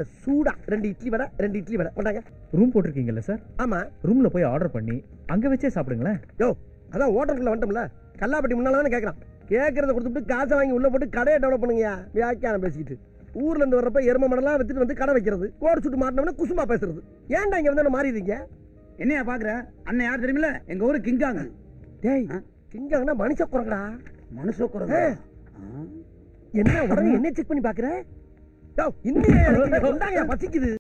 சூடா ரெண்டு இட்லி வடை ரெண்டு இட்லி வடை கொண்டாங்க ரூம் போட்டிருக்கீங்கல்ல சார் ஆமா ரூம்ல போய் ஆர்டர் பண்ணி அங்க வச்சே சாப்பிடுங்களேன் யோ அதான் ஹோட்டலுக்குள்ள வந்துட்டோம்ல கல்லாப்பட்டி முன்னால தானே கேட்கறான் கேட்கறத கொடுத்துட்டு காசை வாங்கி உள்ள போட்டு கடையை டெவலப் பண்ணுங்க வியாக்கியானம் பேசிக்கிட்டு ஊர்ல இருந்து வர்றப்ப எரும மடலாம் வித்துட்டு வந்து கடை வைக்கிறது கோடு சுட்டு மாட்டினோம்னா குசுமா பேசுறது ஏன்டா இங்க வந்து மாறிடுறீங்க என்னையா பாக்குற அண்ணன் யார் தெரியுமில்ல எங்க ஊரு கிங்காங்க டேய் கிங்கங்கன்னா மனுஷ குரங்கடா மனுஷ ஏ. என்ன உடனே என்ன செக் பண்ணி பாக்குற யோ, இன்னும் ஏன் எனக்கு இங்க கொண்டாங்கயா, பசிக்குது